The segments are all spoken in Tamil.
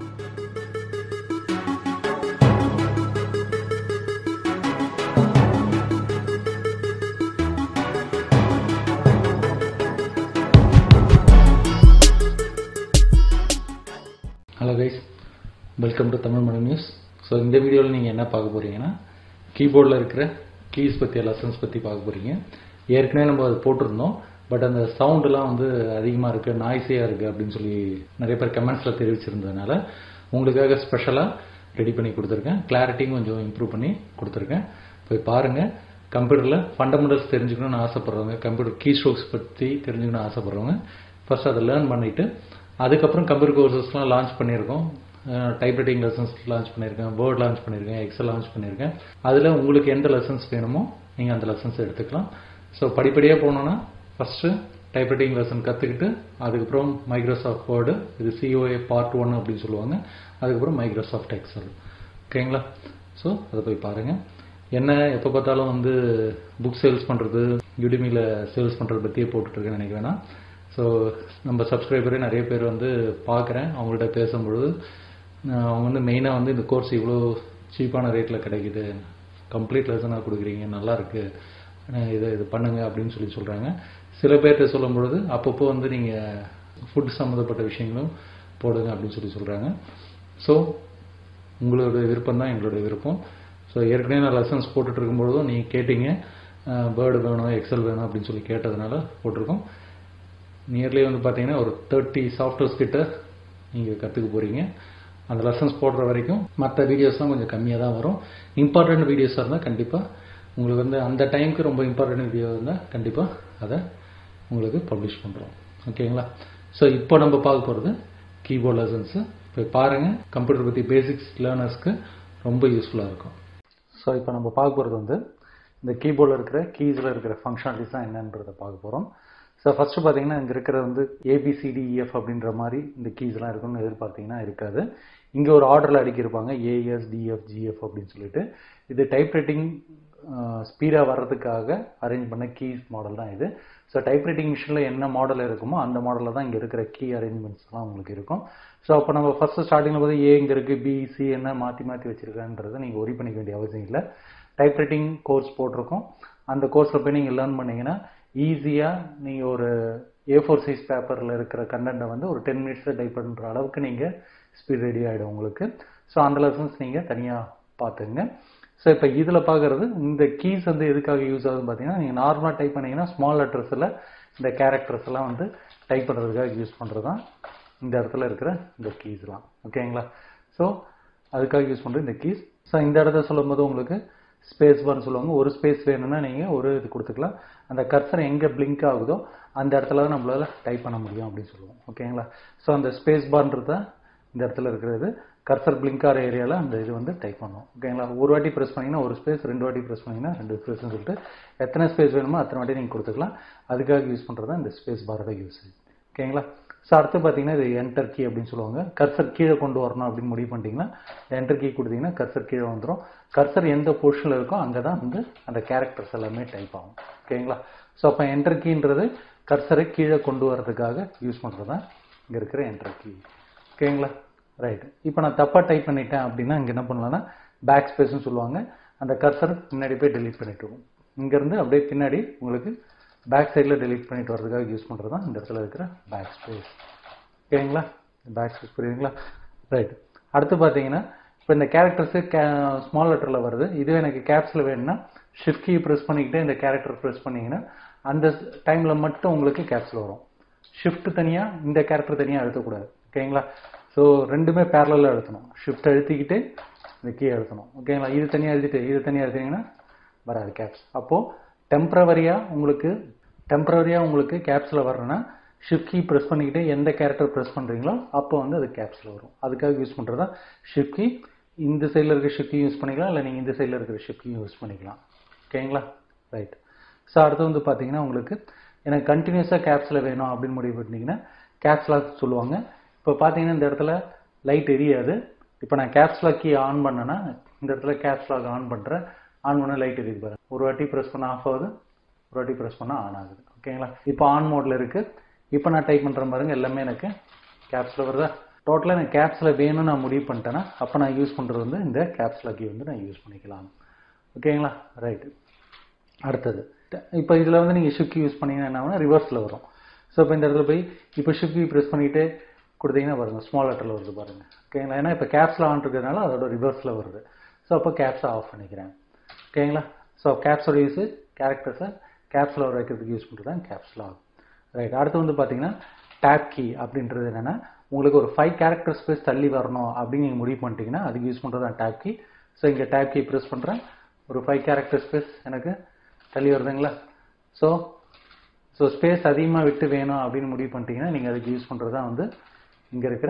hello guys welcome to Tamil Mani news so இந்த வீடியோவில் நீங்கள் என்ன பார்க்க போகிறீங்கன்னா கீபோர்டில் இருக்கிற கீஸ் பற்றி லெசன்ஸ் பற்றி பார்க்க போகிறீங்க ஏற்கனவே நம்ம அது போட்டிருந்தோம் பட் அந்த சவுண்டுலாம் வந்து அதிகமாக இருக்குது நாய்ஸியாக இருக்குது அப்படின்னு சொல்லி நிறைய பேர் கமெண்ட்ஸில் தெரிவிச்சிருந்ததுனால உங்களுக்காக ஸ்பெஷலாக ரெடி பண்ணி கொடுத்துருக்கேன் கிளாரிட்டியும் கொஞ்சம் இம்ப்ரூவ் பண்ணி கொடுத்துருக்கேன் போய் பாருங்கள் கம்ப்யூட்டரில் ஃபண்டமெண்டல்ஸ் தெரிஞ்சுக்கணும்னு ஆசைப்படுறவங்க கம்ப்யூட்டர் கீ ஸ்ட்ரோக்ஸ் பற்றி தெரிஞ்சுக்கணும்னு ஆசைப்படுறவங்க ஃபர்ஸ்ட் அதை லேர்ன் பண்ணிவிட்டு அதுக்கப்புறம் கம்ப்யூட்டர் கோர்சஸ்லாம் லான்ச் பண்ணியிருக்கோம் டைப்ரைட்டிங் லெசன்ஸ் லான்ச் பண்ணியிருக்கேன் வேர்ட் லான்ச் பண்ணியிருக்கேன் எக்ஸல் லான்ச் பண்ணியிருக்கேன் அதில் உங்களுக்கு எந்த லெசன்ஸ் வேணுமோ நீங்கள் அந்த லெசன்ஸ் எடுத்துக்கலாம் ஸோ படிப்படியாக போனோன்னா ஃபஸ்ட்டு டைப்ரைட்டிங் லெசன் கற்றுக்கிட்டு அதுக்கப்புறம் மைக்ரோசாஃப்ட் வேர்டு இது சிஓஏ பார்ட் ஒன் அப்படின்னு சொல்லுவாங்க அதுக்கப்புறம் மைக்ரோசாஃப்ட் எக்ஸல் ஓகேங்களா ஸோ அதை போய் பாருங்கள் என்ன எப்போ பார்த்தாலும் வந்து புக் சேல்ஸ் பண்ணுறது யுடிமியில் சேல்ஸ் பண்ணுறது பற்றியே போட்டுட்ருக்கேன்னு நினைக்க வேணாம் ஸோ நம்ம சப்ஸ்கிரைபரே நிறைய பேர் வந்து பார்க்குறேன் அவங்கள்ட்ட பேசும்பொழுது அஹ் அவங்க வந்து மெயினாக வந்து இந்த கோர்ஸ் இவ்வளோ சீப்பான ரேட்டில் கிடைக்குது கம்ப்ளீட் லெசனாக கொடுக்குறீங்க நல்லா இருக்கு அஹ் இதை இது பண்ணுங்க அப்படின்னு சொல்லி சொல்கிறாங்க சில பேர்கிட்ட சொல்லும் பொழுது அப்பப்போ வந்து நீங்கள் ஃபுட் சம்மந்தப்பட்ட விஷயங்களும் போடுங்க அப்படின்னு சொல்லி சொல்கிறாங்க ஸோ உங்களோட விருப்பம் தான் எங்களுடைய விருப்பம் ஸோ ஏற்கனவே நான் லெசன்ஸ் போட்டுட்டு இருக்கும்பொழுதும் நீங்கள் கேட்டீங்க பேர்டு வேணும் எக்ஸல் வேணும் அப்படின்னு சொல்லி கேட்டதுனால போட்டிருக்கோம் நியர்லி வந்து பார்த்தீங்கன்னா ஒரு தேர்ட்டி சாஃப்ட்வேர்ஸ் கிட்ட நீங்கள் கற்றுக்க போகிறீங்க அந்த லெசன்ஸ் போடுற வரைக்கும் மற்ற வீடியோஸ்லாம் கொஞ்சம் கம்மியாக தான் வரும் இம்பார்ட்டண்ட் வீடியோஸாக இருந்தால் கண்டிப்பாக உங்களுக்கு வந்து அந்த டைமுக்கு ரொம்ப இம்பார்ட்டண்ட் வீடியோ இருந்தால் கண்டிப்பாக அதை உங்களுக்கு பப்ளிஷ் பண்ணுறோம் ஓகேங்களா ஸோ இப்போ நம்ம பார்க்க போகிறது கீபோர்ட் லெசன்ஸு போய் பாருங்கள் கம்ப்யூட்டர் பற்றி பேசிக்ஸ் லேர்னர்ஸ்க்கு ரொம்ப யூஸ்ஃபுல்லாக இருக்கும் ஸோ இப்போ நம்ம பார்க்க போகிறது வந்து இந்த கீபோர்டில் இருக்கிற கீஸில் இருக்கிற ஃபங்க்ஷனாலிட்டிஸ் தான் என்னன்றதை பார்க்க போகிறோம் ஸோ ஃபஸ்ட்டு பார்த்தீங்கன்னா இங்கே இருக்கிற வந்து ஏபிசிடிஇஎஃப் அப்படின்ற மாதிரி இந்த கீஸ்லாம் இருக்கும்னு எதிர்பார்த்தீங்கன்னா இருக்காது இங்கே ஒரு ஆர்டரில் அடிக்கிருப்பாங்க ஏஎஸ் டிஎஃப் ஜிஎஃப் அப்படின்னு சொல்லிட்டு இது டைப்ரைட்டிங் ஸ்பீடாக வர்றதுக்காக அரேஞ்ச் பண்ண கீஸ் மாடல் தான் இது ஸோ டைப்ரைட்டிங் மிஷினில் என்ன மாடல் இருக்குமோ அந்த மாடலில் தான் இங்கே இருக்கிற கீ அரேஞ்ச்மெண்ட்ஸ்லாம் உங்களுக்கு இருக்கும் ஸோ அப்போ நம்ம ஃபஸ்ட்டு ஸ்டார்டிங்கில் போது ஏ இங்கே இருக்குது பி சி என்ன மாற்றி மாற்றி வச்சுருக்கான்றதை நீங்கள் ஒரி பண்ணிக்க வேண்டிய அவசியம் இல்லை டைப்ரைட்டிங் கோர்ஸ் போட்டிருக்கோம் அந்த கோர்ஸில் போய் நீங்கள் லேர்ன் பண்ணீங்கன்னா ஈஸியாக நீங்கள் ஒரு ஏ ஃபோர் சைஸ் பேப்பரில் இருக்கிற கண்டென்ட்டை வந்து ஒரு டென் மினிட்ஸில் டைப் பண்ணுற அளவுக்கு நீங்கள் ஸ்பீட் ரெடி ஆகிடும் உங்களுக்கு ஸோ அந்த லெசன்ஸ் நீங்கள் தனியாக பார்த்துங்க ஸோ இப்போ இதில் பார்க்குறது இந்த கீஸ் வந்து எதுக்காக யூஸ் ஆகுதுன்னு பார்த்தீங்கன்னா நீங்கள் நார்மலாக டைப் பண்ணீங்கன்னா ஸ்மால் லெட்டர்ஸில் இந்த கேரக்டர்ஸ் எல்லாம் வந்து டைப் பண்ணுறதுக்காக யூஸ் பண்ணுறது தான் இந்த இடத்துல இருக்கிற இந்த கீஸ்லாம் ஓகேங்களா ஸோ அதுக்காக யூஸ் பண்ணுற இந்த கீஸ் ஸோ இந்த இடத்த சொல்லும்போது உங்களுக்கு ஸ்பேஸ் பார்னு சொல்லுவாங்க ஒரு ஸ்பேஸ் வேணும்னா நீங்கள் ஒரு இது கொடுத்துக்கலாம் அந்த கர்சர் எங்கே பிளிங்க் ஆகுதோ அந்த இடத்துல தான் நம்மளால டைப் பண்ண முடியும் அப்படின்னு சொல்லுவோம் ஓகேங்களா ஸோ அந்த ஸ்பேஸ் பார்ன்றது தான் இந்த இடத்துல இருக்கிறது கர்சர் பிளிங்க் ஆகிற ஏரியாவில் அந்த இது வந்து டைப் பண்ணுவோம் ஓகேங்களா ஒரு வாட்டி ப்ரெஸ் பண்ணிங்கன்னா ஒரு ஸ்பேஸ் ரெண்டு வாட்டி ப்ரெஸ் பண்ணிங்கன்னா ரெண்டு ஸ்பேஸ்னு சொல்லிட்டு எத்தனை ஸ்பேஸ் வேணுமோ அத்தனை வாட்டி நீங்கள் கொடுத்துக்கலாம் அதுக்காக யூஸ் பண்ணுறது தான் இந்த ஸ்பேஸ் பாரோட யூஸ் ஓகேங்களா ஸோ அடுத்து பார்த்தீங்கன்னா இது என்டர் கீ அப்படின்னு சொல்லுவாங்க கர்சர் கீழே கொண்டு வரணும் அப்படின்னு முடிவு பண்ணிட்டீங்கன்னா என்டர் கீ கொடுத்தீங்கன்னா கர்சர் கீழே வந்துடும் கர்சர் எந்த பொசிஷனில் இருக்கோ அங்கே தான் வந்து அந்த கேரக்டர்ஸ் எல்லாமே டைப் ஆகும் ஓகேங்களா ஸோ அப்போ என்டர் கீன்றது கர்சரை கீழே கொண்டு வரதுக்காக யூஸ் பண்ணுறது தான் இங்கே இருக்கிற என்டர் கீ ஓகேங்களா ரைட் இப்போ நான் தப்பாக டைப் பண்ணிட்டேன் அப்படின்னா இங்கே என்ன பண்ணலாம்னா பேக் ஸ்பேஸ்னு சொல்லுவாங்க அந்த கர்சர் பின்னாடி போய் டெலீட் பண்ணிட்டு வரும் இங்கேருந்து அப்படியே பின்னாடி உங்களுக்கு பேக் சைடில் டெலீட் பண்ணிட்டு வரதுக்காக யூஸ் பண்ணுறது தான் இந்த இடத்துல இருக்கிற பேக் ஸ்பேஸ் ஓகேங்களா பேக் ஸ்பேஸ் புரியுதுங்களா ரைட் அடுத்து பார்த்தீங்கன்னா இப்போ இந்த கேரக்டர்ஸு கே ஸ்மால் லெட்டரில் வருது இதுவே எனக்கு கேப்ஸில் வேணும்னா ஷிஃப்ட் கீ ப்ரெஸ் பண்ணிக்கிட்டே இந்த கேரக்டர் ப்ரெஸ் பண்ணிங்கன்னா அந்த டைமில் மட்டும் உங்களுக்கு கேப்ஸில் வரும் ஷிஃப்ட் தனியாக இந்த கேரக்டர் தனியாக அழுத்தக்கூடாது ஓகேங்களா ஸோ ரெண்டுமே பேரலில் அழுத்தணும் ஷிஃப்ட் அழுத்திக்கிட்டு இந்த கீ அழுத்தணும் ஓகேங்களா இது தனியாக எழுதிட்டு இது தனியாக எழுதினீங்கன்னா வராது கேப்ஸ் அப்போது டெம்பரவரியாக உங்களுக்கு டெம்பரவரியாக உங்களுக்கு கேப்ஸில் வரணும்னா ஷிஃப்ட் கீ ப்ரெஸ் பண்ணிக்கிட்டு எந்த கேரக்டர் ப்ரெஸ் பண்ணுறீங்களோ அப்போ வந்து அது கேப்ஸில் வரும் அதுக்காக யூஸ் பண்ணுறது தான் ஷிஃப்ட் கீ இந்த சைடில் இருக்கிற ஷிஃப்ட் கீ யூஸ் பண்ணிக்கலாம் இல்லை நீங்கள் இந்த சைடில் இருக்கிற ஷிஃப்ட் கீ யூஸ் பண்ணிக்கலாம் ஓகேங்களா ரைட் ஸோ அடுத்து வந்து பார்த்தீங்கன்னா உங்களுக்கு எனக்கு கண்டினியூஸாக கேப்ஸில் வேணும் அப்படின்னு முடிவு பண்ணிங்கன்னா கேப்ஸ் லாக் சொல்லுவாங்க இப்போ பார்த்தீங்கன்னா இந்த இடத்துல லைட் எரியாது இப்போ நான் கேப்ஸ் லாக் கீ ஆன் பண்ணேன்னா இந்த இடத்துல கேப்ஸ் லாக் ஆன் பண்ணுறேன் ஆன் பண்ண லைட் எரியுது பாருங்க ஒரு வாட்டி ப்ரெஸ் பண்ண ஆஃப் ஆகுது ஒரு வாட்டி ப்ரெஸ் பண்ணால் ஆன் ஆகுது ஓகேங்களா இப்போ ஆன் மோடில் இருக்குது இப்போ நான் டைப் பண்ணுற பாருங்க எல்லாமே எனக்கு கேப்ஸில் வருதா டோட்டலாக எனக்கு கேப்ஸில் வேணும்னு நான் முடிவு பண்ணிட்டேன்னா அப்போ நான் யூஸ் பண்ணுறது வந்து இந்த கேப்ஸில் கீ வந்து நான் யூஸ் பண்ணிக்கலாம் ஓகேங்களா ரைட்டு அடுத்தது இப்போ இதில் வந்து நீங்கள் ஷிஃப்ட் யூஸ் பண்ணீங்கன்னா என்ன ஆகும்னா ரிவர்ஸில் வரும் ஸோ இப்போ இந்த இடத்துல போய் இப்போ ஷிஃப்ட் கீ ப்ரெஸ் பண்ணிவிட்டு கொடுத்தீங்கன்னா பாருங்கள் ஸ்மால் லெட்டரில் வருது பாருங்கள் ஓகேங்களா ஏன்னா இப்போ கேப்ஸில் ஆன் இருக்கிறதுனால அதோட ரிவர்ஸில் வருது ஸோ அப்போ கேப்ஸை ஆஃப் பண்ணிக்கிறேன் ஓகேங்களா ஸோ கேப்ஸோட யூஸ் கேரக்டர்ஸை கேப்ஸில் வர வைக்கிறதுக்கு யூஸ் பண்ணுறது தான் கேப்ஸில் ஆகும் ரைட் அடுத்து வந்து பார்த்தீங்கன்னா டேப் கீ அப்படின்றது என்னென்னா உங்களுக்கு ஒரு ஃபைவ் கேரக்டர் ஸ்பேஸ் தள்ளி வரணும் அப்படின்னு நீங்கள் முடிவு பண்ணிட்டீங்கன்னா அதுக்கு யூஸ் பண்ணுறது தான் டேப் கீ ஸோ இங்கே டேப் கீ ப்ரெஸ் பண்ணுறேன் ஒரு ஃபைவ் கேரக்டர் ஸ்பேஸ் எனக்கு தள்ளி வருதுங்களா ஸோ ஸோ ஸ்பேஸ் அதிகமாக விட்டு வேணும் அப்படின்னு முடிவு பண்ணிட்டீங்கன்னா நீங்கள் அதுக்கு யூஸ் பண்ணுறது தான் வந்து இங்கே இருக்கிற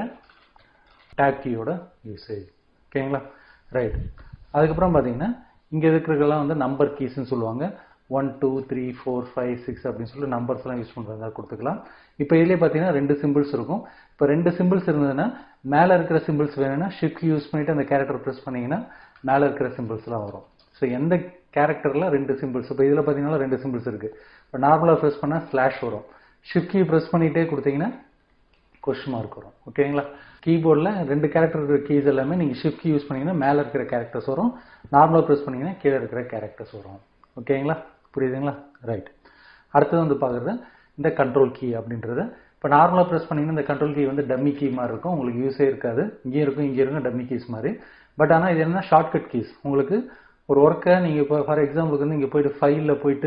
டேப் கீயோட யூசேஜ் ஓகேங்களா ரைட் அதுக்கப்புறம் பார்த்தீங்கன்னா இங்கே இருக்கிறதெல்லாம் வந்து நம்பர் கீஸ்ன்னு சொல்லுவாங்க one two three four five six அப்படின்னு சொல்லி நம்பர்ஸ்லாம் யூஸ் பண்ணுறதா கொடுத்துக்கலாம் இப்போ இதுலேயே பார்த்தீங்கன்னா ரெண்டு சிம்பிள்ஸ் இருக்கும் இப்போ ரெண்டு சிம்பிள்ஸ் இருந்ததுன்னா மேலே இருக்கிற சிம்பிள்ஸ் வேணும்னா ஷிஃப்ட் யூஸ் பண்ணிவிட்டு அந்த கேரக்டர் ப்ரெஸ் பண்ணிங்கன்னா மேலே இருக்கிற சிம்பிள்ஸ்லாம் வரும் ஸோ எந்த கேரக்டரில் ரெண்டு சிம்பிள்ஸ் இப்போ இதில் பார்த்தீங்கன்னா ரெண்டு சிம்பிள்ஸ் இருக்குது இப்போ நார்மலாக ப்ரெஸ் பண்ணால் ஸ்லாஷ் வரும் ஷிஃப்ட் கீ ப்ரெஸ் பண்ணிகிட்டே கொடுத்தீங்கன்னா கொஸ்டின் மார்க் வரும் ஓகேங்களா கீபோர்டில் ரெண்டு கேரக்டர் இருக்கிற கீஸ் எல்லாமே நீங்கள் ஷிஃப்ட் கீ யூஸ் பண்ணிங்கன்னா மேலே இருக்கிற கேரக்டர்ஸ் வரும் நார்மலாக ப்ரெஸ் பண்ணிங்கன்னா கீழே இருக்கிற கேரக்டர்ஸ் வரும் ஓகேங்களா புரியுதுங்களா ரைட் அடுத்தது வந்து பார்க்குறது இந்த கண்ட்ரோல் கீ அப்படின்றது இப்போ நார்மலாக ப்ரெஸ் பண்ணிங்கன்னா இந்த கண்ட்ரோல் கீ வந்து டம்மி கீ மாதிரி இருக்கும் உங்களுக்கு யூஸே இருக்காது இங்கேயும் இருக்கும் இங்கே இருக்கும் டம்மி கீஸ் மாதிரி பட் ஆனால் இது என்ன ஷார்ட்கட் கீஸ் உங்களுக்கு ஒரு ஒர்க்கை நீங்கள் இப்போ ஃபார் எக்ஸாம்பிளுக்கு வந்து இங்கே போயிட்டு ஃபைலில் போயிட்டு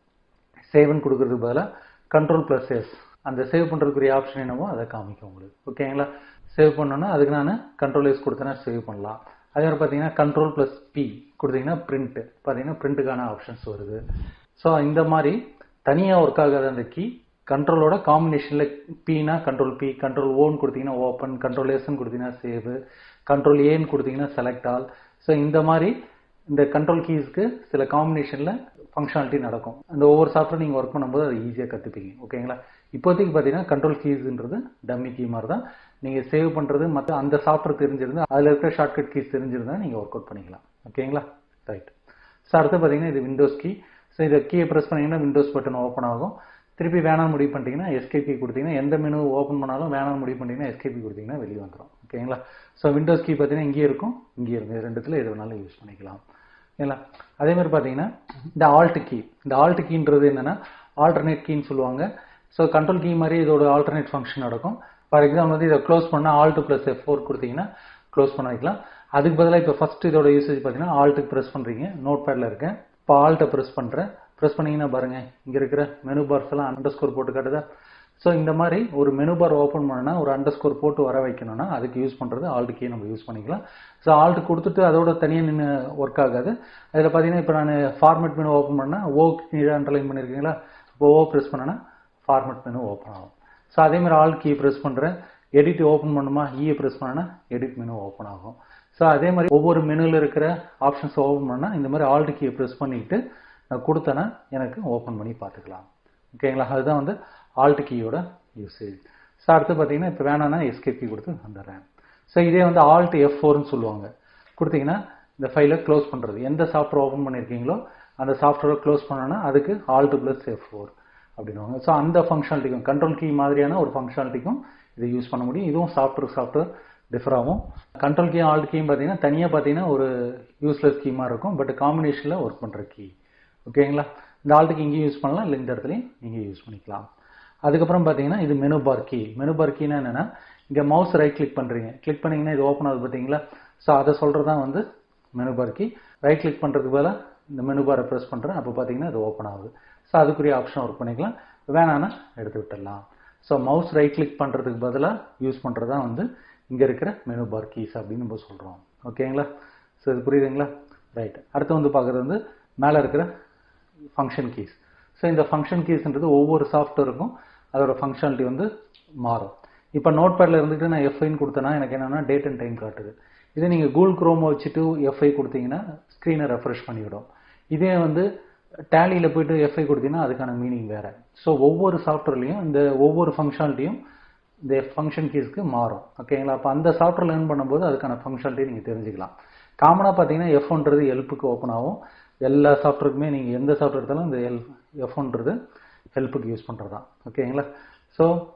சேவ்னு கொடுக்கறதுக்கு பதிலாக கண்ட்ரோல் ப்ளஸ் எஸ் அந்த சேவ் பண்ணுறதுக்குரிய ஆப்ஷன் என்னவோ அதை காமிக்கும் உங்களுக்கு ஓகேங்களா சேவ் பண்ணோன்னா அதுக்கு நான் கண்ட்ரோல் எஸ் கொடுத்தேன்னா சேவ் பண்ணலாம் அதே மாதிரி பார்த்தீங்கன்னா கண்ட்ரோல் ப்ளஸ் பி கொடுத்தீங்கன்னா பிரிண்ட் பார்த்தீங்கன்னா பிரிண்ட்டுக்கான ஆப்ஷன்ஸ் வருது ஸோ இந்த மாதிரி தனியாக ஒர்க் ஆகாத அந்த கீ கண்ட்ரோலோட காம்பினேஷனில் பினா கண்ட்ரோல் பி கண்ட்ரோல் ஓன்னு கொடுத்தீங்கன்னா ஓப்பன் கண்ட்ரோல் எஸ்ன்னு கொடுத்தீங்கன்னா சேவ் கண்ட்ரோல் ஏன்னு கொடுத்தீங்கன்னா செலக்ட் ஆல் ஸோ இந்த மாதிரி இந்த கண்ட்ரோல் கீஸ்க்கு சில காம்பினேஷனில் ஃபங்க்ஷனாலிட்டி நடக்கும் அந்த ஒவ்வொரு சாஃப்ட்வேர் நீங்கள் ஒர்க் பண்ணும்போது அதை ஈஸியாக கற்றுப்பீங்க ஓகேங்களா இப்போதைக்கு பார்த்தீங்கன்னா கண்ட்ரோல் கீஸ்ன்றது டம்மி கீ மாதிரி தான் நீங்கள் சேவ் பண்ணுறது மற்ற அந்த சாஃப்ட்வேர் தெரிஞ்சிருந்தா அதில் இருக்கிற ஷார்ட்கட் கீஸ் தெரிஞ்சிருந்தா நீங்கள் ஒர்க் அவுட் பண்ணிக்கலாம் ஓகேங்களா ரைட் ஸோ அடுத்து பார்த்தீங்கன்னா இது விண்டோஸ் கீ ஸோ இதை கீயை ப்ரெஸ் பண்ணிங்கன்னா விண்டோஸ் பட்டன் ஓப்பன் ஆகும் திருப்பி வேணாம்னு முடிவு பண்ணிட்டீங்கன்னா எஸ்கேபி கொடுத்தீங்கன்னா எந்த மெனு ஓப்பன் பண்ணாலும் வேணாம்னு முடிவு பண்ணிட்டீங்கன்னா எஸ்கேபி கொடுத்தீங்கன்னா வெளியே வந்துடும் ஓகேங்களா ஸோ விண்டோஸ் கீ பார்த்தீங்கன்னா இங்கேயே இருக்கும் இங்கேயே இருக்கும் இது ரெண்டுத்தில் எது வேணாலும் யூஸ் பண்ணிக்கலாம் ஓகேங்களா அதே மாதிரி பார்த்தீங்கன்னா இந்த ஆல்ட் கீ இந்த ஆல்ட் கீன்றது என்னன்னா ஆல்டர்னேட் கீன்னு சொல்லுவாங்க ஸோ கண்ட்ரோல் கீ மாதிரி இதோட ஆல்டர்னேட் ஃபங்க்ஷன் நடக்கும் ஃபார் எக்ஸாம்பிள் வந்து இதை க்ளோஸ் பண்ணால் ஆல்ட் ப்ளஸ் எஃப் ஃபோர் கொடுத்தீங்கன்னா க்ளோஸ் பண்ண வைக்கலாம் அதுக்கு பதிலாக இப்போ ஃபர்ஸ்ட் இதோட யூசேஜ் பார்த்தீங்கன்னா ஆல்ட்டுக்கு ப்ரெஸ் பண்ணுறீங்க நோட் பேடில் இருக்கேன் இப்போ ஆல்ட்டை ப்ரெஸ் பண்ணுறேன் ப்ரெஸ் பண்ணிங்கன்னா பாருங்க இங்கே இருக்கிற மெனு பார்ஸ் எல்லாம் அண்டர் ஸ்கோர் போட்டு காட்டுதா ஸோ இந்த மாதிரி ஒரு மெனு பார் ஓப்பன் பண்ணனா ஒரு அண்டர் ஸ்கோர் போட்டு வர வைக்கணும்னா அதுக்கு யூஸ் பண்ணுறது ஆல்ட் கீ நம்ம யூஸ் பண்ணிக்கலாம் ஸோ ஆல்ட் கொடுத்துட்டு அதோட தனியாக நின்று ஒர்க் ஆகாது அதில் பார்த்தீங்கன்னா இப்போ நான் ஃபார்மேட் மெனு ஓப்பன் பண்ணால் ஓ கீழே அண்டர்லைன் பண்ணியிருக்கீங்களா இப்போ ஓ ப்ரெஸ் பண்ணனா ஃபார்மேட் மெனு ஓப்பன் ஆகும் ஸோ அதே மாதிரி ஆல் கீ ப்ரெஸ் பண்ணுறேன் எடிட் ஓப்பன் பண்ணுமா ஈயை ப்ரெஸ் பண்ணனா எடிட் மெனு ஓப்பன் ஆகும் ஸோ அதே மாதிரி ஒவ்வொரு மெனுவில் இருக்கிற ஆப்ஷன்ஸ் ஓப்பன் பண்ணால் இந்த மாதிரி ஆல்ட் கீயை ப்ரெஸ் பண்ணிட்டு நான் கொடுத்தேன்னா எனக்கு ஓப்பன் பண்ணி பார்த்துக்கலாம் ஓகேங்களா அதுதான் வந்து ஆல்ட் கீயோட யூசேஜ் ஸோ அடுத்து பார்த்தீங்கன்னா இப்போ வேணாம்னா எஸ்கேப் கீ கொடுத்து வந்துடுறேன் ஸோ இதே வந்து ஆல்ட் எஃப் ஃபோர்னு சொல்லுவாங்க கொடுத்தீங்கன்னா இந்த ஃபைலை க்ளோஸ் பண்ணுறது எந்த சாஃப்ட்வேர் ஓப்பன் பண்ணியிருக்கீங்களோ அந்த சாஃப்ட்வேரை க்ளோஸ் பண்ணோன்னா அதுக்கு ஆல்ட் ப்ளஸ் எஃப் ஃபோர் அப்படின்வாங்க ஸோ அந்த ஃபங்க்ஷனாலிட்டிக்கும் கண்ட்ரோல் கீ மாதிரியான ஒரு ஃபங்க்ஷனாலிட்டிக்கும் இதை யூஸ் பண்ண முடியும் இதுவும் சாஃப்ட்வேர் சாஃப்ட்வேர் டிஃபர் ஆகும் கண்ட்ரோல் கீ ஆல்ட் கீயும் பார்த்தீங்கன்னா தனியாக பார்த்தீங்கன்னா ஒரு யூஸ்லெஸ் கீமாக இருக்கும் பட் காம்பினேஷனில் ஒர்க் பண்ணுற கீ ஓகேங்களா இந்த ஆல்ட்டுக்கு இங்கேயும் யூஸ் பண்ணலாம் இல்லை இந்த இடத்துலையும் நீங்கள் யூஸ் பண்ணிக்கலாம் அதுக்கப்புறம் பார்த்தீங்கன்னா இது menu bar key menu bar கீனா என்னென்னா இங்கே மவுஸ் ரைட் கிளிக் பண்ணுறீங்க கிளிக் பண்ணிங்கன்னா இது ஓப்பன் ஆகுது பார்த்தீங்களா ஸோ அதை சொல்கிறது தான் வந்து menu bar key right click பண்ணுறதுக்கு பதிலாக இந்த மெனு பாரை ப்ரெஸ் பண்ணுறேன் அப்போ பார்த்தீங்கன்னா இது ஓப்பன் ஆகுது ஸோ அதுக்குரிய ஆப்ஷன் ஒர்க் பண்ணிக்கலாம் வேணான்னா எடுத்து விட்டுடலாம் ஸோ மவுஸ் ரைட் கிளிக் பண்ணுறதுக்கு பதிலாக யூஸ் பண்ணுறது தான் வந்து இங்கே இருக்கிற மெனு பார் கீஸ் அப்படின்னு நம்ம சொல்கிறோம் ஓகேங்களா ஸோ இது புரியுதுங்களா ரைட் அடுத்து வந்து பார்க்குறது வந்து மேலே இருக்கிற ஃபங்க்ஷன் கீஸ் ஸோ இந்த ஃபங்க்ஷன் கீஸ்ன்றது ஒவ்வொரு சாஃப்ட்வேருக்கும் அதோட ஃபங்க்ஷனாலிட்டி வந்து மாறும் இப்போ நோட் பேடில் இருந்துட்டு நான் எஃப்ஐன்னு கொடுத்தேன்னா எனக்கு என்னென்னா டேட் அண்ட் டைம் காட்டுது இதே நீங்கள் கூகுள் குரோமை வச்சுட்டு எஃப்ஐ கொடுத்தீங்கன்னா ஸ்க்ரீனை ரெஃப்ரெஷ் பண்ணிவிடும் இதே வந்து டேலியில் போயிட்டு எஃப்ஐ கொடுத்தீங்கன்னா அதுக்கான மீனிங் வேறு ஸோ ஒவ்வொரு சாஃப்ட்வேர்லேயும் இந்த ஒவ்வொரு ஃபங்க்ஷனாலிட்டியும் இந்த ஃபங்க்ஷன் கீஸ்க்கு மாறும் ஓகேங்களா அப்போ அந்த சாஃப்ட்வேர் லேர்ன் பண்ணும்போது அதுக்கான ஃபங்க்ஷனாலிட்டி நீங்கள் தெரிஞ்சுக்கலாம் காமனாக பார்த்தீங்கன்னா எஃப்ன்றது ஹெல்ப்புக்கு ஓப்பன் ஆகும் எல்லா சாஃப்ட்வேருக்குமே நீங்கள் எந்த சாஃப்ட்வேர் எடுத்தாலும் இந்த எல் எஃப்ன்றது ஹெல்ப்புக்கு யூஸ் பண்ணுறது தான் ஓகேங்களா ஸோ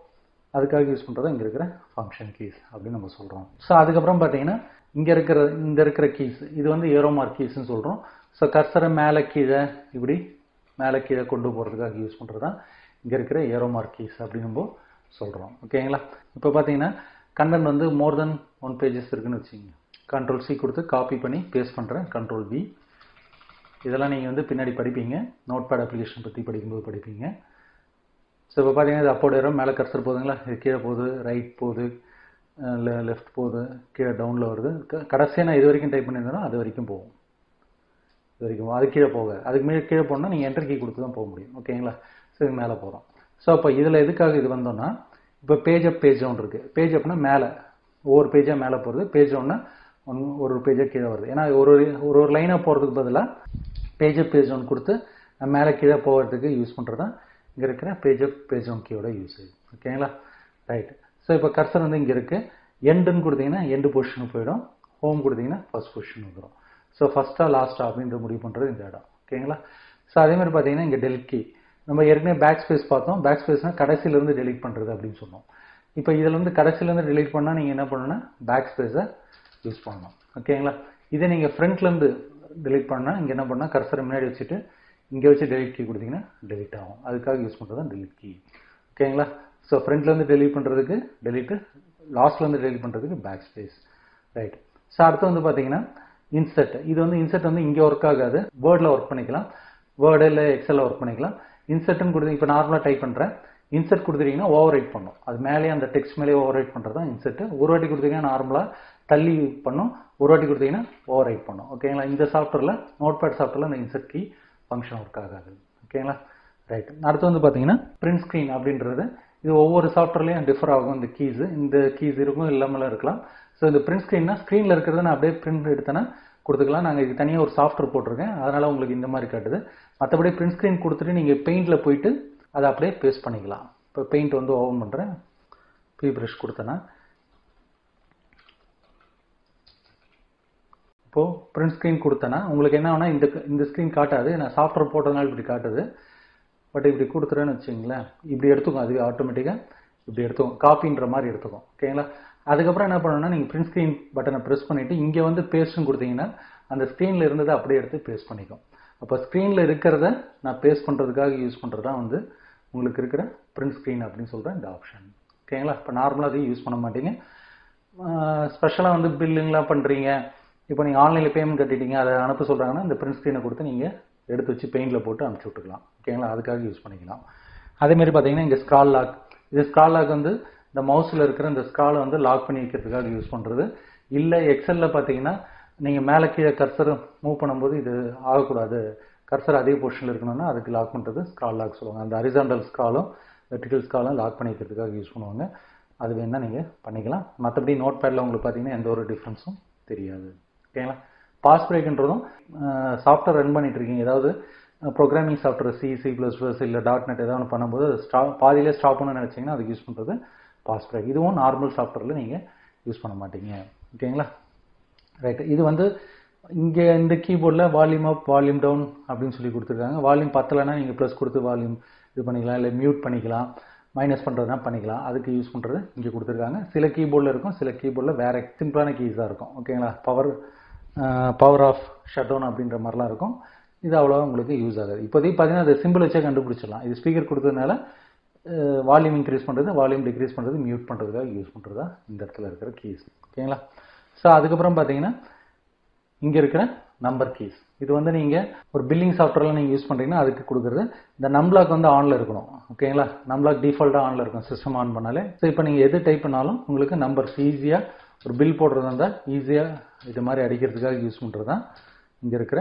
அதுக்காக யூஸ் பண்ணுறது இங்கே இருக்கிற ஃபங்க்ஷன் கீஸ் அப்படின்னு நம்ம சொல்கிறோம் ஸோ அதுக்கப்புறம் பார்த்தீங்கன்னா இங்கே இருக்கிற இந்த இருக்கிற கீஸ் இது வந்து ஏரோ மார்க் கீஸ்ன்னு சொல்கிறோம் ஸோ கர்சரை மேலே கீழே இப்படி மேலே கீழே கொண்டு போகிறதுக்காக யூஸ் பண்ணுறது தான் இங்கே இருக்கிற ஏரோ மார்க் கீஸ் அப்படின்னு நம்ம சொல்கிறோம் ஓகேங்களா இப்போ பார்த்தீங்கன்னா கண்டென்ட் வந்து மோர் தென் ஒன் பேஜஸ் இருக்குன்னு வச்சுக்கோங்க கண்ட்ரோல் சி கொடுத்து காப்பி பண்ணி பேஸ்ட் பண்ணுறேன் கண்ட்ரோல் பி இதெல்லாம் நீங்கள் வந்து பின்னாடி படிப்பீங்க நோட் பேட் அப்ளிகேஷன் பற்றி படிக்கும்போது படிப்பீங்க ஸோ இப்போ பார்த்தீங்கன்னா இது அப்போட ஏரோ மேலே கர்சர் போகுதுங்களா இது கீழே போகுது ரைட் போகுது லெஃப்ட் போகுது கீழே டவுனில் வருது கடைசியாக நான் இது வரைக்கும் டைப் பண்ணியிருந்தேனோ அது வரைக்கும் போகும் இது வரைக்கும் அது கீழே போக அதுக்கு மேலே கீழே போனால் நீங்கள் என்டர் கீ கொடுத்து தான் போக முடியும் ஓகேங்களா ஸோ இது மேலே போகிறோம் ஸோ அப்போ இதில் எதுக்காக இது வந்தோம்னா இப்போ பேஜ் அப் பேஜ் ஒன்று இருக்குது பேஜ் அப்னா மேலே ஒவ்வொரு பேஜாக மேலே போகிறது பேஜ் ஒன்று ஒன் ஒரு பேஜாக கீழே வருது ஏன்னா ஒரு ஒரு ஒரு லைனாக போகிறதுக்கு பதிலாக பேஜ் அப் பேஜ் ஒன் கொடுத்து நம்ம மேலே கீழே போகிறதுக்கு யூஸ் பண்ணுறது தான் இங்கே இருக்கிற பேஜ் அப் பேஜ் ஒன் கீயோட யூசேஜ் ஓகேங்களா ரைட் ஸோ இப்போ கர்சர் வந்து இங்கே இருக்குது எண்டுன்னு கொடுத்தீங்கன்னா எண்டு பொசிஷனுக்கு போயிடும் ஹோம் கொடுத்தீங்கன்னா ஃபர்ஸ்ட் பொசிஷன் வந்துடும் ஸோ ஃபஸ்ட்டாக லாஸ்ட்டாக அப்படின்ற முடிவு பண்ணுறது இந்த இடம் ஓகேங்களா ஸோ அதே மாதிரி பார்த்தீங்கன்னா இங்கே டெலிட் கீ நம்ம ஏற்கனவே பேக் ஸ்பேஸ் பார்த்தோம் பேக் ஸ்பேஸ்னால் கடைசியிலேருந்து டெலிட் பண்ணுறது அப்படின்னு சொன்னோம் இப்போ இதில் வந்து கடைசியிலேருந்து டெலிட் பண்ணால் நீங்கள் என்ன பண்ணணும்னா பேக் ஸ்பேஸை யூஸ் பண்ணணும் ஓகேங்களா இதே நீங்கள் ஃப்ரண்ட்லேருந்து டெலிட் பண்ணால் இங்கே என்ன பண்ணால் கர்சரை முன்னாடி வச்சுட்டு இங்கே வச்சு டெலிட் கீ கொடுத்தீங்கன்னா டெலிட் ஆகும் அதுக்காக யூஸ் பண்ணுறது தான் டெலிட் கீ ஓகேங்களா ஸோ ஃப்ரண்ட்லேருந்து டெலிட் பண்ணுறதுக்கு டெலிட்டு லாஸ்ட்லேருந்து டெலிட் பண்ணுறதுக்கு பேக் ஸ்பேஸ் ரைட் ஸோ அடுத்து வந்து பார்த்தீங்கன்னா இன்செர்ட் இது வந்து இன்செர்ட் வந்து இங்கே ஒர்க் ஆகாது வேர்டில் ஒர்க் பண்ணிக்கலாம் வேர்டு இல்லை எக்ஸலில் ஒர்க் பண்ணிக்கலாம் இன்செர்ட்னு கொடுத்து இப்போ நார்மலாக டைப் பண்ணுறேன் இன்செர்ட் கொடுத்துட்டீங்கன்னா ஓவர் ரைட் பண்ணும் அது மேலேயே அந்த டெக்ஸ்ட் மேலேயே ஓவர் ரைட் பண்ணுறது தான் இன்செர்ட் ஒரு வாட்டி கொடுத்தீங்கன்னா நார்மலாக தள்ளி பண்ணும் ஒரு வாட்டி கொடுத்தீங்கன்னா ஓவர் ரைட் பண்ணும் ஓகேங்களா இந்த சாஃப்ட்வேரில் நோட் பேட் சாஃப்ட்வேரில் இந்த இன்செர்ட் கீ ஃபங்க்ஷன் ஒர்க் ஆகாது ஓகேங்களா ரைட் அடுத்து வந்து பார்த்தீங்கன்னா பிரிண்ட் ஸ்க்ரீன் அப்படின்றது இது ஒவ்வொரு சாஃப்ட்வேர்லையும் டிஃபர் ஆகும் இந்த கீஸு இந்த கீஸ் இருக்கும் இல்லாமலாம் இருக்கலாம் ஸோ இந்த பிரிண்ட் ஸ்க்ரீன்னா ஸ்க்ரீனில் இருக்கிறத நான் அப்படியே பிரிண்ட் எடுத்தேன்னா கொடுத்துக்கலாம் நாங்கள் இது தனியாக ஒரு சாஃப்ட்வேர் போட்டிருக்கேன் அதனால் உங்களுக்கு இந்த மாதிரி காட்டுது மற்றபடி பிரிண்ட் ஸ்க்ரீன் கொடுத்துட்டு நீங்கள் பெயிண்டில் போயிட்டு அதை அப்படியே பேஸ்ட் பண்ணிக்கலாம் இப்போ பெயிண்ட் வந்து ஓப்பன் பண்ணுறேன் பி ப்ரஷ் கொடுத்தேன்னா இப்போது பிரிண்ட் ஸ்க்ரீன் கொடுத்தேன்னா உங்களுக்கு என்ன ஆகுனா இந்த இந்த ஸ்க்ரீன் காட்டாது நான் சாஃப்ட்வேர் போட்டதுனால இப்படி காட்டுது பட் இப்படி கொடுத்துறேன்னு வச்சுங்களேன் இப்படி எடுத்துக்கும் அது ஆட்டோமேட்டிக்காக இப்படி எடுத்துக்கும் காப்பின்ற மாதிரி எடுத்துக்கும் ஓகேங்களா அதுக்கப்புறம் என்ன பண்ணணும்னா நீங்கள் பிரிண்ட் ஸ்க்ரீன் பட்டனை ப்ரெஸ் பண்ணிவிட்டு இங்கே வந்து பேஸ்ட்னு கொடுத்தீங்கன்னா அந்த ஸ்க்ரீனில் இருந்ததை அப்படியே எடுத்து பேஸ்ட் பண்ணிக்கும் அப்போ ஸ்க்ரீனில் இருக்கிறத நான் பேஸ்ட் பண்ணுறதுக்காக யூஸ் பண்ணுறது தான் வந்து உங்களுக்கு இருக்கிற பிரிண்ட் ஸ்க்ரீன் அப்படின்னு சொல்கிறேன் இந்த ஆப்ஷன் ஓகேங்களா இப்போ நார்மலாக அதையும் யூஸ் பண்ண மாட்டீங்க ஸ்பெஷலாக வந்து பில்லுங்கெலாம் பண்ணுறீங்க இப்போ நீங்கள் ஆன்லைனில் பேமெண்ட் கட்டிட்டீங்க அதை அனுப்ப சொல்கிறாங்கன்னா இந்த பிரிண்ட் ஸ்க்ரீனை கொடுத்து நீங்கள் எடுத்து வச்சு பெயிண்டில் போட்டு அனுப்பிச்சி விட்டுக்கலாம் ஓகேங்களா அதுக்காக யூஸ் பண்ணிக்கலாம் அதேமாரி பார்த்தீங்கன்னா இங்கே ஸ்க்ரால் லாக் இது ஸ்க்ரால் லாக் வந்து இந்த மவுஸில் இருக்கிற இந்த ஸ்க்ராலை வந்து லாக் பண்ணி வைக்கிறதுக்காக யூஸ் பண்ணுறது இல்லை எக்ஸலில் பார்த்தீங்கன்னா நீங்கள் மேலே கீழே கர்சர் மூவ் பண்ணும்போது இது ஆகக்கூடாது கர்சர் அதே பொசிஷனில் இருக்கணும்னா அதுக்கு லாக் பண்ணுறது ஸ்க்ரால் லாக் சொல்லுவாங்க அந்த ஹரிசாண்டல் ஸ்க்ராலும் வெர்டிகல் ஸ்க்ராலும் லாக் பண்ணி வைக்கிறதுக்காக யூஸ் பண்ணுவாங்க அது வேணால் நீங்கள் பண்ணிக்கலாம் மற்றபடி நோட் பேடில் உங்களுக்கு பார்த்தீங்கன்னா எந்த ஒரு டிஃப்ரென்ஸும் தெரியாது ஓகேங்களா பாஸ் பிரேக்ன்றதும் சாஃப்ட்வேர் ரன் பண்ணிட்டு இருக்கீங்க ஏதாவது programming software C C plus plus இல்லை டாட் நெட் ஏதாவது பண்ணும்போது ஸ்டா பாதியிலே ஸ்டாப் பண்ணணும்னு நினச்சிங்கன்னா அதுக்கு யூஸ் பண்ணுறது பாஸ் பிரேக் இதுவும் நார்மல் சாஃப்ட்வேரில் நீங்கள் யூஸ் பண்ண மாட்டீங்க ஓகேங்களா ரைட் இது வந்து இங்கே இந்த கீபோர்டில் வால்யூம் அப் வால்யூம் டவுன் அப்படின்னு சொல்லி கொடுத்துருக்காங்க வால்யூம் பத்தலைன்னா நீங்கள் ப்ளஸ் கொடுத்து வால்யூம் இது பண்ணிக்கலாம் இல்லை மியூட் பண்ணிக்கலாம் மைனஸ் பண்ணுறதுனா பண்ணிக்கலாம் அதுக்கு யூஸ் பண்ணுறது இங்கே கொடுத்துருக்காங்க சில கீபோர்டில் இருக்கும் சில கீபோர்டில் வேறு சிம்பிளான கீஸ் தான் இருக்கும் ஓகேங்களா power power off shut down அப்படின்ற மாதிரிலாம் இருக்கும் இது அவ்வளோவா உங்களுக்கு யூஸ் ஆகாது இப்போதைக்கு பார்த்தீங்கன்னா அது சிம்பிள் வச்சே கண்டுபிடிச்சிடலாம் இது ஸ்பீக்கர் கொடுத்ததுனால வால்யூம் இன்க்ரீஸ் பண்ணுறது வால்யூம் டிக்ரீஸ் பண்ணுறது மியூட் பண்ணுறதுக்காக யூஸ் பண்ணுறது தான் இந்த இடத்துல இருக்கிற கீஸ் ஓகேங்களா ஸோ அதுக்கப்புறம் பார்த்தீங்கன்னா இங்கே இருக்கிற நம்பர் கீஸ் இது வந்து நீங்கள் ஒரு பில்லிங் சாஃப்ட்வேர்லாம் நீங்கள் யூஸ் பண்ணுறீங்கன்னா அதுக்கு கொடுக்குறது இந்த நம்லாக் வந்து ஆனில் இருக்கணும் ஓகேங்களா நம்லாக் டிஃபால்ட்டாக ஆனில் இருக்கும் சிஸ்டம் ஆன் பண்ணாலே ஸோ இப்போ நீங்கள் எது டைப் பண்ணாலும் உங்களுக்கு நம்பர்ஸ் ஈஸியாக ஒரு பில் போடுறதா இருந்தால் ஈஸியாக இது மாதிரி அடிக்கிறதுக்காக யூஸ் பண்ணுறது தான் இங்கே இருக்கிற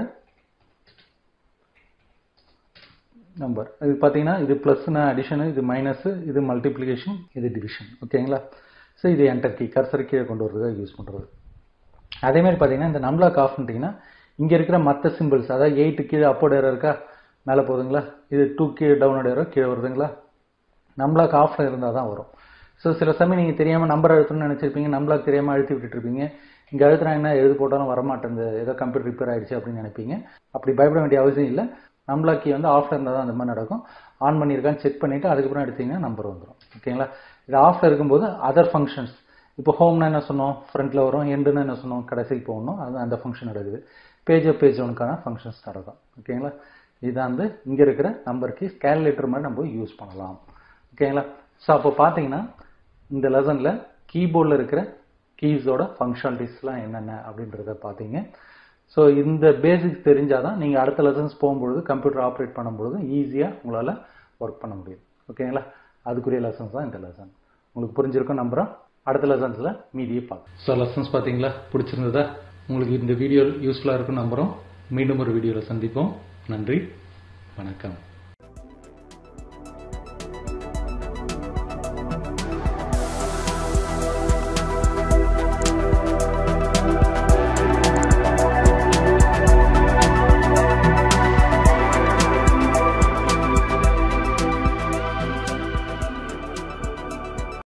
நம்பர் இது பார்த்தீங்கன்னா இது ப்ளஸ்னா அடிஷனு இது மைனஸு இது மல்டிப்ளிகேஷன் இது டிவிஷன் ஓகேங்களா ஸோ இது என்டர் கீ கர்சர் கீழே கொண்டு வரதுக்காக யூஸ் பண்ணுறது அதேமாதிரி பார்த்தீங்கன்னா இந்த நம்லாக் ஆஃப் பண்ணிட்டீங்கன்னா இங்கே இருக்கிற மற்ற சிம்பிள்ஸ் அதாவது எயிட்டு கீழே அப்போட ஏரோ இருக்கா மேலே போகுதுங்களா இது டூ கீழே டவுனோட ஏரோ கீழே வருதுங்களா நம்லாக் ஆஃபில் இருந்தால் தான் வரும் ஸோ சில சமயம் நீங்கள் தெரியாமல் நம்பர் அழுத்தணும்னு நினச்சிருப்பீங்க நம்பலாக் தெரியாமல் அழுத்தி விட்டுட்டு இருப்பீங்க இங்கே அழுத்துனாங்கன்னா எழுது போட்டாலும் வரமாட்டேங்குது ஏதோ கம்ப்யூட்டர் ரிப்பேர் ஆயிடுச்சு அப்படின்னு நினைப்பீங்க அப்படி பயப்பட வேண்டிய அவசியம் இல்லை நம்பலாக் கீ வந்து ஆஃபில் இருந்தால் தான் அந்த மாதிரி நடக்கும் ஆன் பண்ணியிருக்கான்னு செக் பண்ணிவிட்டு அதுக்கப்புறம் எடுத்தீங்கன்னா நம்பர் வந்துடும் ஓகேங்களா இது ஆஃப்ல இருக்கும்போது அதர் ஃபங்க்ஷன்ஸ் இப்போ ஹோம்னா என்ன சொன்னோம் ஃப்ரண்ட்ல வரும் எண்டுனா என்ன சொன்னோம் கடைசிக்கு போகணும் அது அந்த ஃபங்க்ஷன் நடக்குது பேஜ் பேஜ் ஒனுக்கான ஃபங்க்ஷன்ஸ் நடக்கும் ஓகேங்களா இதான் வந்து இங்கே இருக்கிற நம்பர் கீஸ் கேல்குலேட்டர் மாதிரி நம்ம யூஸ் பண்ணலாம் ஓகேங்களா ஸோ அப்போ பார்த்தீங்கன்னா இந்த லெசனில் கீபோர்டில் இருக்கிற கீஸோட ஃபங்க்ஷனாலிட்டிஸ்லாம் என்னென்ன அப்படின்றத பார்த்தீங்க ஸோ இந்த பேசிக்ஸ் தெரிஞ்சால் தான் நீங்கள் அடுத்த லெசன்ஸ் போகும்பொழுது கம்ப்யூட்டர் ஆப்ரேட் பண்ணும்பொழுது ஈஸியாக உங்களால் ஒர்க் பண்ண முடியும் ஓகேங்களா அதுக்குரிய லெசன்ஸ் தான் இந்த லெசன் உங்களுக்கு புரிஞ்சிருக்கும் நம்புகிறோம் அடுத்த லெசன்ஸில் மீதியை பார்க்கலாம் ஸோ லெசன்ஸ் பார்த்தீங்களா பிடிச்சிருந்ததா உங்களுக்கு இந்த வீடியோ யூஸ்ஃபுல்லாக இருக்கும் நம்புகிறோம் மீண்டும் ஒரு வீடியோவில் சந்திப்போம் நன்றி வணக்கம்